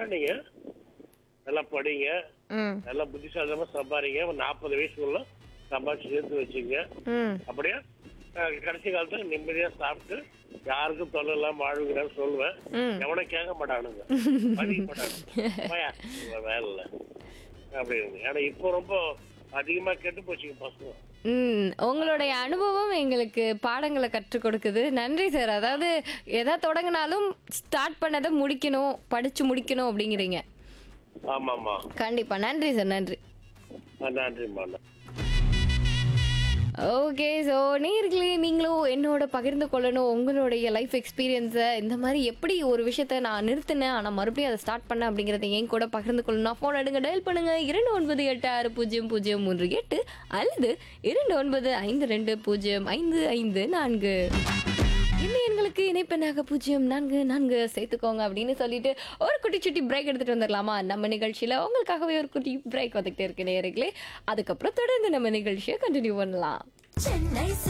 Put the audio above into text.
நீங்க நல்லா படிங்க ம் நல்லா புத்திசாலித்தமா சம்பாதிங்க ஒரு நாற்பது வயசுக்குள்ள சம்பாதிச்சு சேர்த்து வச்சுங்க ம் அப்படியே அஹ், கடைசி காலத்துல நிம்மதியா சாப்பிட்டு யாருக்கும் தொல்லை இல்லாம வாழ்வுங்கிறான்னு சொல்லுவேன் ம். எவனும் கேட்க மாட்டானுங்க மதிக்க மாட்டானுங்க போயா, உங்க வேலை இல்லை அப்படின்னு ஏன்னா இப்போ ரொம்ப அதிகமா கெட்டு போச்சுங்க பசங்க ம் உங்களுடைய அனுபவம் எங்களுக்கு பாடங்களை கற்றுக் கொடுக்குது நன்றி சார் அதாவது எதை தொடங்கினாலும் ஸ்டார்ட் பண்ணதை முடிக்கணும் படிச்சு முடிக்கணும் அப்படிங்கிறீங்க ஆமா ஆமா கண்டிப்பா நன்றி சார் நன்றி நன்றிம்மா ஓகே ஸோ நேர்களே நீங்களும் என்னோட பகிர்ந்து கொள்ளணும் உங்களுடைய லைஃப் எக்ஸ்பீரியன்ஸை இந்த மாதிரி எப்படி ஒரு விஷயத்த நான் நிறுத்தினேன் ஆனால் மறுபடியும் அதை ஸ்டார்ட் பண்ணேன் அப்படிங்கிறத என் கூட பகிர்ந்து கொள்ளணும் ஃபோன் எடுங்க டயல் பண்ணுங்க இரண்டு ஒன்பது எட்டு ஆறு பூஜ்ஜியம் பூஜ்ஜியம் மூன்று எட்டு அல்லது இரண்டு ஒன்பது ஐந்து ரெண்டு பூஜ்ஜியம் ஐந்து ஐந்து நான்கு இந்த எண்களுக்கு இணைப்பெண்ணாக பூஜ்ஜியம் நான்கு நான்கு சேர்த்துக்கோங்க அப்படின்னு சொல்லிட்டு ஒரு குட்டி சுட்டி பிரேக் எடுத்துட்டு வந்துடலாமா நம்ம நிகழ்ச்சியில உங்களுக்காகவே ஒரு குட்டி பிரேக் வந்துகிட்டே இருக்கு நேர்களே அதுக்கப்புறம் தொடர்ந்து நம்ம நிகழ்ச்சியை கண்டினியூ பண்ணலாம் சென்னை